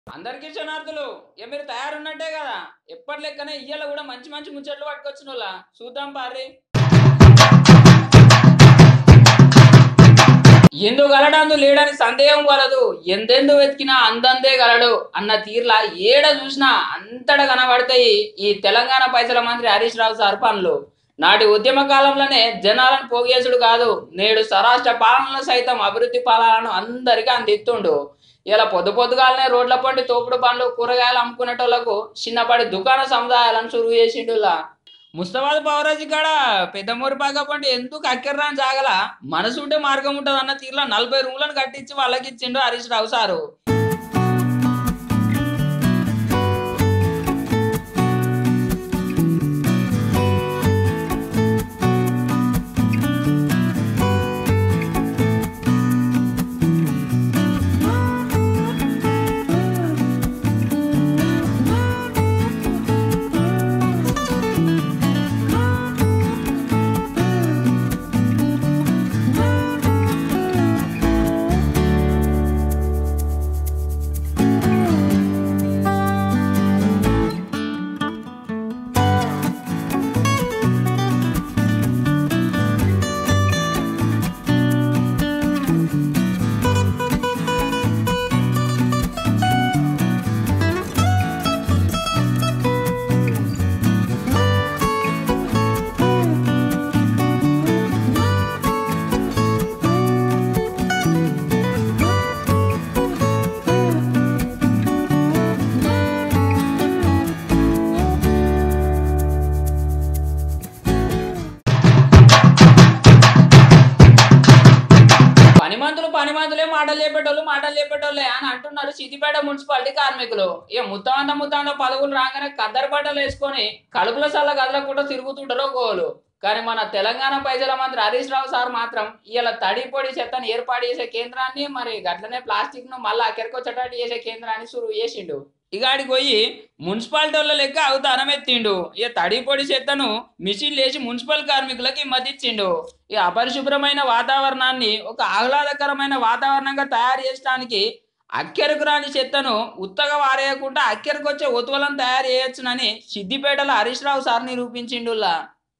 అందరికీ శనార్థులు ఇక మీరు తయారున్నట్టే కదా ఎప్పటి లెక్కనే ఇయ్యాల కూడా మంచి మంచి ముచ్చట్లు పట్టుకొచ్చిన వాళ్ళ చూద్దాం పారి ఎందు గలడందు లేడని సందేహం కలదు ఎందెందు వెతికినా అందందే గలడు అన్న తీర్లా ఏడ చూసినా అంతట కనబడతాయి ఈ తెలంగాణ పైసల మంత్రి హరీష్ రావు సార్ పనులు నాటి ఉద్యమ కాలంలోనే జనాలను పోగేసుడు కాదు నేడు స్వరాష్ట్ర పాలనలో సైతం అభివృద్ధి పాలనను అందరికీ అందిస్తుండు ఇలా పొద్దు పొద్దుగాలనే రోడ్ల పండి తోపుడు బండ్లు కూరగాయలు అమ్ముకునేటోళ్లకు చిన్నపాటి దుకాణ సముదాయాలను సురువు చేసిండులా ముస్తాబాద్ పవరాజీ కాడ పెద్ద మురిపాక పండి ఎందుకు అక్కర్రాని జాగల మనసుంటే మార్గం ఉంటుంది అన్న తీరులో నలభై రూములను కట్టించి వాళ్ళకి ఇచ్చిండు హరీష్ రావు సారు పని మందులు పని మందులే మాటలు చెప్పేటోళ్ళు మాటలు చెప్పేటోళ్ళే అని అంటున్నారు సిద్దిపేట మున్సిపాలిటీ కార్మికులు ఇక ముత్తాంత ముత్తాంత పదవులు రాగానే కద్దరు బట్టలు వేసుకొని కడుపుల సల్ల కదలకుండా తిరుగుతుంటారో గోలు కానీ మన తెలంగాణ పైసల మంత్రి హరీష్ రావు సార్ మాత్రం ఇలా తడి పొడి చెత్తను ఏర్పాటు చేసే కేంద్రాన్ని మరి గట్లనే ప్లాస్టిక్ ను మళ్ళీ అక్కడికొచ్చేటట్టు చేసే కేంద్రాన్ని సురువు చేసిండు ఇక ఆడికి పోయి మున్సిపాలిటీ వాళ్ళ లెక్క అవతారం ఎత్తిండు ఇక తడి పొడి చెత్తను మిషన్ లేచి మున్సిపల్ కార్మికులకి మద్దతిచ్చిండు ఈ అపరిశుభ్రమైన వాతావరణాన్ని ఒక ఆహ్లాదకరమైన వాతావరణంగా తయారు చేయడానికి అక్కెరకు రాని చెత్తను ఉత్తగా వారేయకుండా అక్కెరకు వచ్చే ఉత్వలను తయారు చేయొచ్చునని సిద్దిపేటలో హరీష్ రావు సార్ నిరూపించిండులా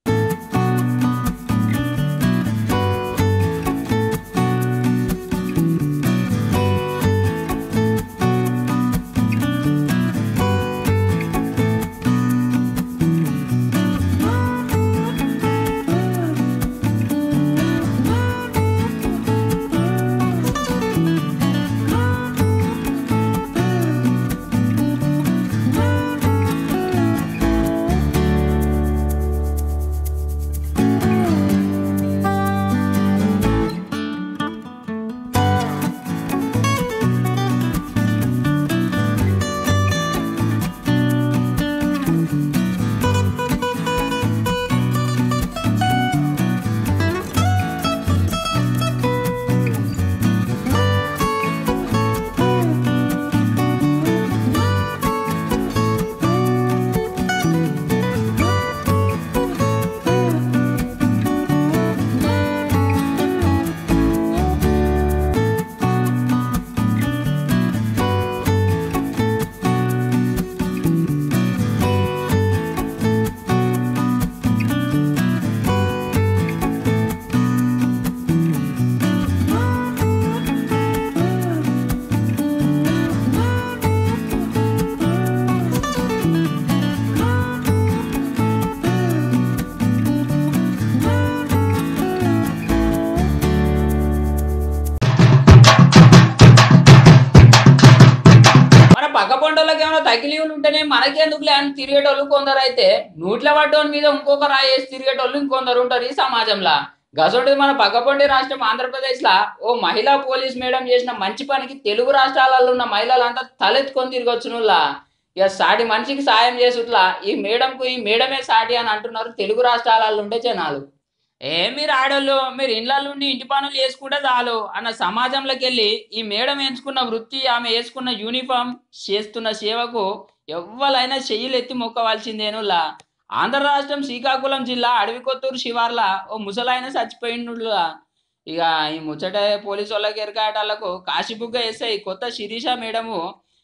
మన పక్క పంటలకు ఏమైనా తగిలీలు ఉంటేనే మనకెందుకులే అని తిరిగేటోళ్ళు కొందరు అయితే నూట్ల పడ్డోని మీద ఇంకొక రాయేసి తిరిగేటోళ్ళు ఇంకొందరు ఉంటారు ఈ సమాజంలో గసోటి మన పక్కపండి రాష్ట్రం ఆంధ్రప్రదేశ్ లా ఓ మహిళా పోలీస్ మేడం చేసిన మంచి పనికి తెలుగు రాష్ట్రాలలో ఉన్న మహిళలంతా తలెత్తుకొని తిరగొచ్చునులా ఇక సాటి మనిషికి సాయం చేసుట్లా ఈ మేడంకు ఈ మేడమే సాటి అని అంటున్నారు తెలుగు రాష్ట్రాలలో ఉండే జనాలు ఏ మీరు ఆడోళ్ళు మీరు ఇండ్లలో ఉండి ఇంటి పనులు చేసుకుంటే చాలు అన్న సమాజంలోకి వెళ్ళి ఈ మేడం ఎంచుకున్న వృత్తి ఆమె వేసుకున్న యూనిఫామ్ చేస్తున్న సేవకు ఎవ్వలైనా చెయ్యిలు ఎత్తి మొక్కవలసిందేనులా ఆంధ్ర రాష్ట్రం శ్రీకాకుళం జిల్లా అడవికొత్తూరు శివార్ల ఓ ముసలాయన చచ్చిపోయిండులా ఇక ఈ ముచ్చట పోలీసు వాళ్ళకి ఎరకాటాలకు కాశీబుగ్గ ఎస్ఐ కొత్త శిరీష మేడము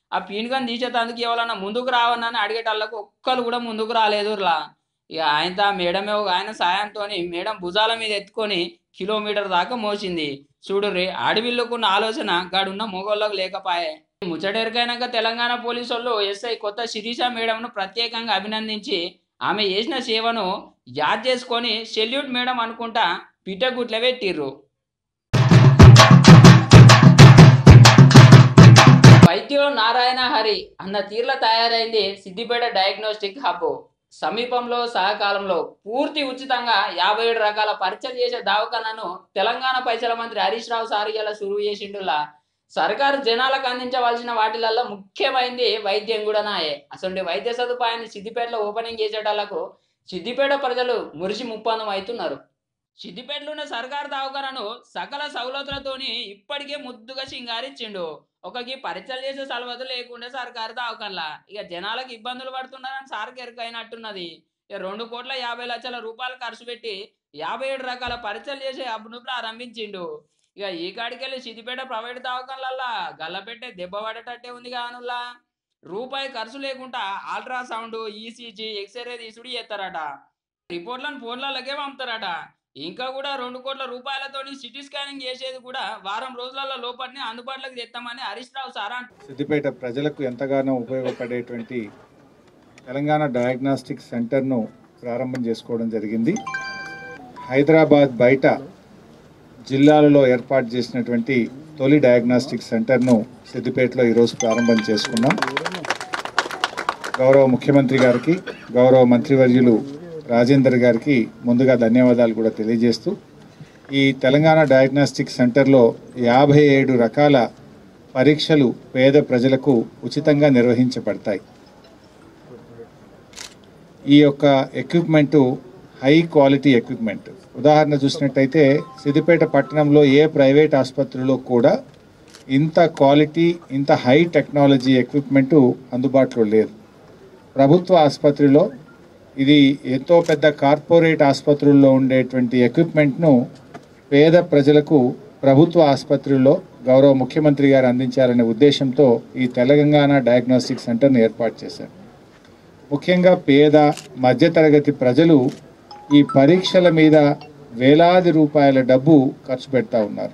ఆ పీనుగని తీసేటందుకు ఎవరన్నా ముందుకు రావనని అడిగేటళ్ళకు ఒక్కరు కూడా ముందుకు రాలేదు లా ఇక ఆయనతో ఆ మేడమే ఒక ఆయన సాయంతో మేడం భుజాల మీద ఎత్తుకొని కిలోమీటర్ దాకా మోసింది చూడుర్రి అడవిల్లుకున్న ఆలోచన గాడున్న మొగోళ్ళకు లేకపాయే ముచ్చటెరికైనాక తెలంగాణ పోలీసు వాళ్ళు ఎస్ఐ కొత్త శిరీష మేడంను ప్రత్యేకంగా అభినందించి ఆమె చేసిన సేవను యాద్ చేసుకొని సెల్యూట్ మేడం అనుకుంటా పిట్టగుట్ల పెట్టిర్రు వైద్యులు నారాయణ హరి అన్న తీర్ల తయారైంది సిద్దిపేట డయాగ్నోస్టిక్ హబ్ సమీపంలో సహకాలంలో పూర్తి ఉచితంగా యాభై ఏడు రకాల పరీక్షలు చేసే దవాఖానను తెలంగాణ పైసల మంత్రి హరీష్ రావు సార్ ఇలా సురువు చేసిండులా సర్కారు జనాలకు అందించవలసిన వాటిలలో ముఖ్యమైనది వైద్యం కూడా నాయే అసలు వైద్య సదుపాయాన్ని సిద్దిపేటలో ఓపెనింగ్ చేసేటాలకు సిద్దిపేట ప్రజలు మురిసి ముప్పందం అవుతున్నారు సిద్దిపేటలో ఉన్న సర్కారు దవాఖానను సకల సౌలతులతోని ఇప్పటికే ముద్దుగా సింగారిచ్చిండు ఒకకి పరీక్షలు చేసే సలవత లేకుండా సర్కారు దవాఖానలా ఇక జనాలకు ఇబ్బందులు పడుతున్నారని సార్కి ఎరుకైనట్టున్నది ఇక రెండు కోట్ల యాభై లక్షల రూపాయలు ఖర్చు పెట్టి యాభై ఏడు రకాల పరీక్షలు చేసే హబ్ను ప్రారంభించిండు ఇక ఈ కాడికెళ్ళి సిద్దిపేట ప్రైవేట్ దవాఖానలల్లా గల్లపెట్టే దెబ్బ పడేటట్టే ఉంది కానుల్లా రూపాయి ఖర్చు లేకుండా అల్ట్రాసౌండ్ ఈసీజీ ఎక్స్రే తీసుడు చేస్తారట రిపోర్ట్లను ఫోన్లకే పంపుతారట ఇంకా కూడా రెండు కోట్ల రూపాయలతోని సిటీ స్కానింగ్ చేసేది కూడా వారం రోజుల లోపలనే అందుబాటులోకి తెస్తామని హరీష్ రావు సార్ అంటున్నారు. సిద్దిపేట ప్రజలకు ఎంతగానో ఉపయోగపడేటువంటి తెలంగాణ డయాగ్నాస్టిక్ సెంటర్ను ప్రారంభం చేసుకోవడం జరిగింది హైదరాబాద్ బయట జిల్లాలలో ఏర్పాటు చేసినటువంటి తొలి డయాగ్నాస్టిక్ సెంటర్ను సిద్దిపేటలో ఈరోజు ప్రారంభం చేసుకున్నాం గౌరవ ముఖ్యమంత్రి గారికి గౌరవ మంత్రివర్యులు రాజేందర్ గారికి ముందుగా ధన్యవాదాలు కూడా తెలియజేస్తూ ఈ తెలంగాణ డయాగ్నాస్టిక్ సెంటర్లో యాభై ఏడు రకాల పరీక్షలు పేద ప్రజలకు ఉచితంగా నిర్వహించబడతాయి ఈ యొక్క ఎక్విప్మెంటు హై క్వాలిటీ ఎక్విప్మెంట్ ఉదాహరణ చూసినట్టయితే సిద్దిపేట పట్టణంలో ఏ ప్రైవేట్ ఆసుపత్రిలో కూడా ఇంత క్వాలిటీ ఇంత హై టెక్నాలజీ ఎక్విప్మెంటు అందుబాటులో లేదు ప్రభుత్వ ఆసుపత్రిలో ఇది ఎంతో పెద్ద కార్పొరేట్ ఆసుపత్రుల్లో ఉండేటువంటి ఎక్విప్మెంట్ను పేద ప్రజలకు ప్రభుత్వ ఆసుపత్రుల్లో గౌరవ ముఖ్యమంత్రి గారు అందించాలనే ఉద్దేశంతో ఈ తెలంగాణ డయాగ్నోస్టిక్ సెంటర్ను ఏర్పాటు చేశారు ముఖ్యంగా పేద మధ్యతరగతి ప్రజలు ఈ పరీక్షల మీద వేలాది రూపాయల డబ్బు ఖర్చు పెడతా ఉన్నారు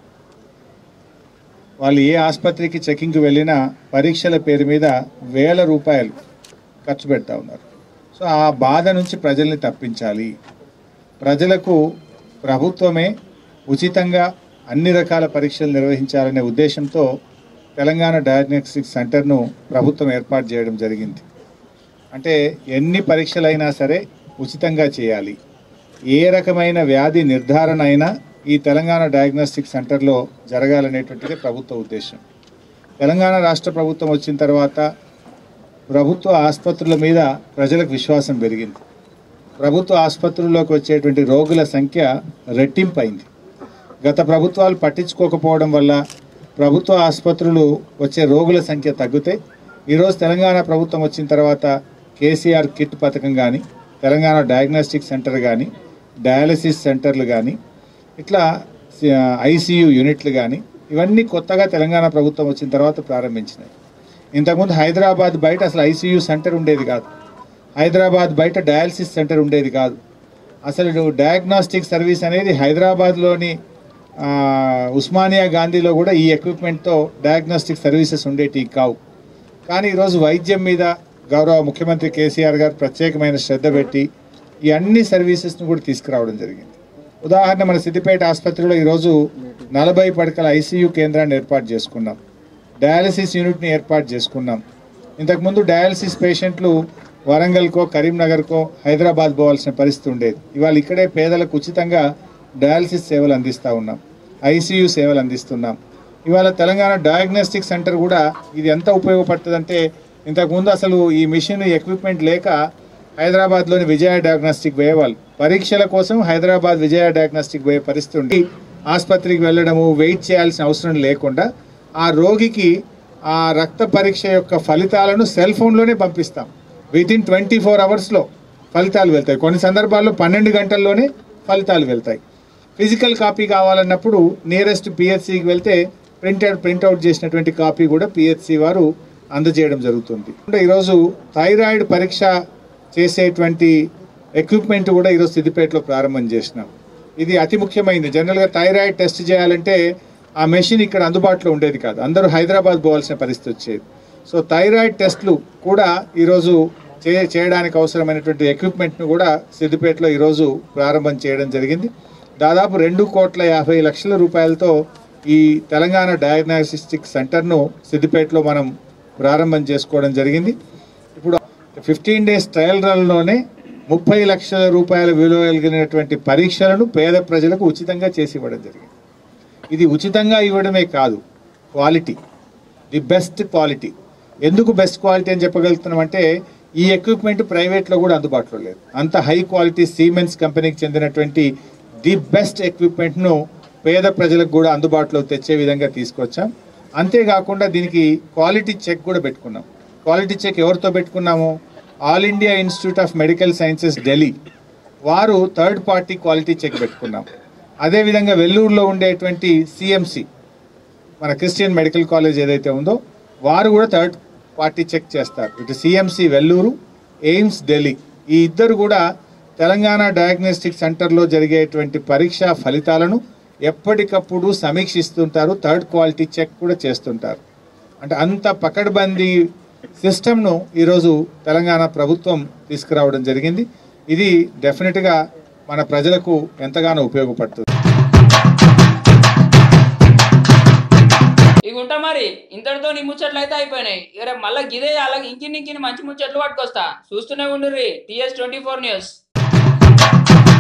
వాళ్ళు ఏ ఆసుపత్రికి చెకింగ్కి వెళ్ళినా పరీక్షల పేరు మీద వేల రూపాయలు ఖర్చు పెడతా ఉన్నారు సో ఆ బాధ నుంచి ప్రజల్ని తప్పించాలి ప్రజలకు ప్రభుత్వమే ఉచితంగా అన్ని రకాల పరీక్షలు నిర్వహించాలనే ఉద్దేశంతో తెలంగాణ డయాగ్నోస్టిక్ సెంటర్ను ప్రభుత్వం ఏర్పాటు చేయడం జరిగింది అంటే ఎన్ని పరీక్షలైనా సరే ఉచితంగా చేయాలి ఏ రకమైన వ్యాధి నిర్ధారణ అయినా ఈ తెలంగాణ డయాగ్నోస్టిక్ సెంటర్లో జరగాలనేటువంటిది ప్రభుత్వ ఉద్దేశం తెలంగాణ రాష్ట్ర ప్రభుత్వం వచ్చిన తర్వాత ప్రభుత్వ ఆసుపత్రుల మీద ప్రజలకు విశ్వాసం పెరిగింది ప్రభుత్వ ఆసుపత్రుల్లోకి వచ్చేటువంటి రోగుల సంఖ్య రెట్టింపైంది గత ప్రభుత్వాలు పట్టించుకోకపోవడం వల్ల ప్రభుత్వ ఆసుపత్రులు వచ్చే రోగుల సంఖ్య తగ్గితే ఈరోజు తెలంగాణ ప్రభుత్వం వచ్చిన తర్వాత కేసీఆర్ కిట్ పథకం కానీ తెలంగాణ డయాగ్నోస్టిక్ సెంటర్ కానీ డయాలసిస్ సెంటర్లు కానీ ఇట్లా ఐసీయూ యూనిట్లు కానీ ఇవన్నీ కొత్తగా తెలంగాణ ప్రభుత్వం వచ్చిన తర్వాత ప్రారంభించినాయి ఇంతకుముందు హైదరాబాద్ బయట అసలు ఐసీయూ సెంటర్ ఉండేది కాదు హైదరాబాద్ బయట డయాలసిస్ సెంటర్ ఉండేది కాదు అసలు డయాగ్నాస్టిక్ సర్వీస్ అనేది హైదరాబాద్లోని ఆ, ఉస్మానియా గాంధీలో కూడా ఈ ఎక్విప్మెంట్తో డయాగ్నాస్టిక్ సర్వీసెస్ ఉండేటివి కావు కానీ ఈరోజు వైద్యం మీద గౌరవ ముఖ్యమంత్రి కేసీఆర్ గారు ప్రత్యేకమైన శ్రద్ధ పెట్టి ఈ అన్ని సర్వీసెస్ను కూడా తీసుకురావడం జరిగింది ఉదాహరణ మన సిద్దిపేట ఆసుపత్రిలో ఈరోజు నలభై పడకల ఐసీయూ కేంద్రాన్ని ఏర్పాటు చేసుకున్నాం డయాలసిస్ యూనిట్ని ఏర్పాటు చేసుకున్నాం ఇంతకుముందు డయాలసిస్ పేషెంట్లు వరంగల్కో కరీంనగర్కో హైదరాబాద్ పోవాల్సిన పరిస్థితి ఉండేది ఇవాళ ఇక్కడే పేదలకు ఉచితంగా డయాలసిస్ సేవలు అందిస్తూ ఉన్నాం ఐసీయూ సేవలు అందిస్తున్నాం ఇవాళ తెలంగాణ డయాగ్నోస్టిక్ సెంటర్ కూడా ఇది ఎంత ఉపయోగపడుతుందంటే ఇంతకుముందు అసలు ఈ మిషన్ ఎక్విప్మెంట్ లేక హైదరాబాద్లోని విజయ డయాగ్నోస్టిక్ పోయేవాళ్ళు పరీక్షల కోసం హైదరాబాద్ విజయ డయాగ్నోస్టిక్ పోయే పరిస్థితి ఉండి ఆసుపత్రికి వెళ్ళడము వెయిట్ చేయాల్సిన అవసరం లేకుండా ఆ రోగికి ఆ రక్త పరీక్ష యొక్క ఫలితాలను సెల్ ఫోన్లోనే పంపిస్తాం విత్ ఇన్ ట్వంటీ ఫోర్ అవర్స్లో ఫలితాలు వెళ్తాయి కొన్ని సందర్భాల్లో పన్నెండు గంటల్లోనే ఫలితాలు వెళ్తాయి ఫిజికల్ కాపీ కావాలన్నప్పుడు నియరెస్ట్ పిహెచ్సికి వెళ్తే ప్రింటెడ్ ప్రింట్అవుట్ చేసినటువంటి కాపీ కూడా పిహెచ్సి వారు అందజేయడం జరుగుతుంది అంటే ఈరోజు థైరాయిడ్ పరీక్ష చేసేటువంటి ఎక్విప్మెంట్ కూడా ఈరోజు సిద్దిపేటలో ప్రారంభం చేసినాం ఇది అతి ముఖ్యమైనది జనరల్గా థైరాయిడ్ టెస్ట్ చేయాలంటే ఆ మెషిన్ ఇక్కడ అందుబాటులో ఉండేది కాదు అందరూ హైదరాబాద్ పోవాల్సిన పరిస్థితి వచ్చేది సో థైరాయిడ్ టెస్ట్లు కూడా ఈరోజు చే చేయడానికి అవసరమైనటువంటి ఎక్విప్మెంట్ను కూడా సిద్దిపేటలో ఈరోజు ప్రారంభం చేయడం జరిగింది దాదాపు రెండు కోట్ల యాభై లక్షల రూపాయలతో ఈ తెలంగాణ డయాగ్నోస్టిక్ సెంటర్ను సిద్దిపేటలో మనం ప్రారంభం చేసుకోవడం జరిగింది ఇప్పుడు ఫిఫ్టీన్ డేస్ ట్రయల్ రన్లోనే ముప్పై లక్షల రూపాయల విలువ కలిగినటువంటి పరీక్షలను పేద ప్రజలకు ఉచితంగా చేసి ఇవ్వడం జరిగింది ఇది ఉచితంగా ఇవ్వడమే కాదు క్వాలిటీ ది బెస్ట్ క్వాలిటీ ఎందుకు బెస్ట్ క్వాలిటీ అని చెప్పగలుగుతున్నామంటే ఈ ఎక్విప్మెంట్ ప్రైవేట్లో కూడా అందుబాటులో లేదు అంత హై క్వాలిటీ సీమెన్స్ కంపెనీకి చెందినటువంటి ది బెస్ట్ ఎక్విప్మెంట్ను పేద ప్రజలకు కూడా అందుబాటులో తెచ్చే విధంగా తీసుకొచ్చాం అంతేకాకుండా దీనికి క్వాలిటీ చెక్ కూడా పెట్టుకున్నాం క్వాలిటీ చెక్ ఎవరితో పెట్టుకున్నాము All India Institute of Medical Sciences Delhi వారు థర్డ్ పార్టీ క్వాలిటీ చెక్ పెట్టుకున్నాం అదేవిధంగా వెల్లూరులో ఉండేటువంటి సిఎంసి మన క్రిస్టియన్ మెడికల్ కాలేజ్ ఏదైతే ఉందో వారు కూడా థర్డ్ పార్టీ చెక్ చేస్తారు ఇటు సిఎంసి వెల్లూరు ఎయిమ్స్ ఢిల్లీ ఈ ఇద్దరు కూడా తెలంగాణ డయాగ్నోస్టిక్ సెంటర్లో జరిగేటువంటి పరీక్షా ఫలితాలను ఎప్పటికప్పుడు సమీక్షిస్తుంటారు థర్డ్ క్వాలిటీ చెక్ కూడా చేస్తుంటారు అంటే అంత పకడ్బందీ సిస్టమ్ను ఈరోజు తెలంగాణ ప్రభుత్వం తీసుకురావడం జరిగింది ఇది డెఫినెట్గా మన ప్రజలకు ఎంతగానో ఉపయోగపడుతుంది ఇక ఉంటా మరి ఇంతటితో నీ ముచ్చట్లు అయితే అయిపోయినాయి ఇక రేపు మళ్ళీ గిదే అలాగే ఇంకిన్ని ఇంకిన్ని మంచి ముచ్చట్లు పట్టుకొస్తా చూస్తూనే ఉండుర్రి టీఎస్ ట్వంటీ ఫోర్ న్యూస్